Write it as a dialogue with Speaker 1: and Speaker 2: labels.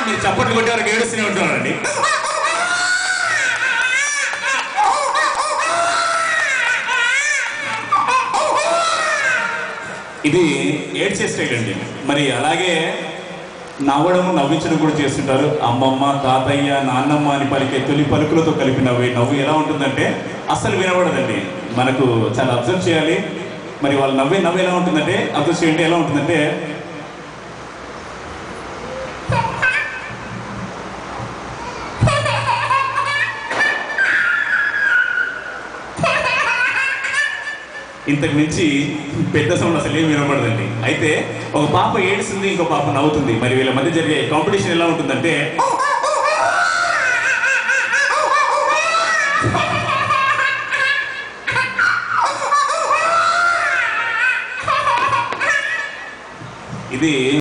Speaker 1: మీరు చప్పట్లు కొట్టే వరకు ఏడుస్తూనే ఉంటున్నారండి ఇది ఏడ్చే స్టైల్ అండి మరి అలాగే నవ్వడం నవ్వించడం కూడా చేస్తుంటారు అమ్మమ్మ తాతయ్య నాన్నమ్మ అని పలికే తొలి పలుకులతో కలిపి నవ్వి నవ్వు ఎలా ఉంటుందంటే అస్సలు వినబడదండి మనకు చాలా అబ్జర్వ్ చేయాలి మరి వాళ్ళు నవ్వే నవ్వు ఎలా ఉంటుందంటే అబ్జర్వ్ చేయండి ఎలా ఉంటుందంటే ఇంతకు మించి పెద్ద సౌండ్ అసలు ఏం వినపడదండి అయితే ఒక పాప ఏడుస్తుంది ఇంకో పాప నవ్వుతుంది మరి వీళ్ళ మధ్య జరిగే కాంపిటీషన్ ఎలా ఉంటుందంటే ఇది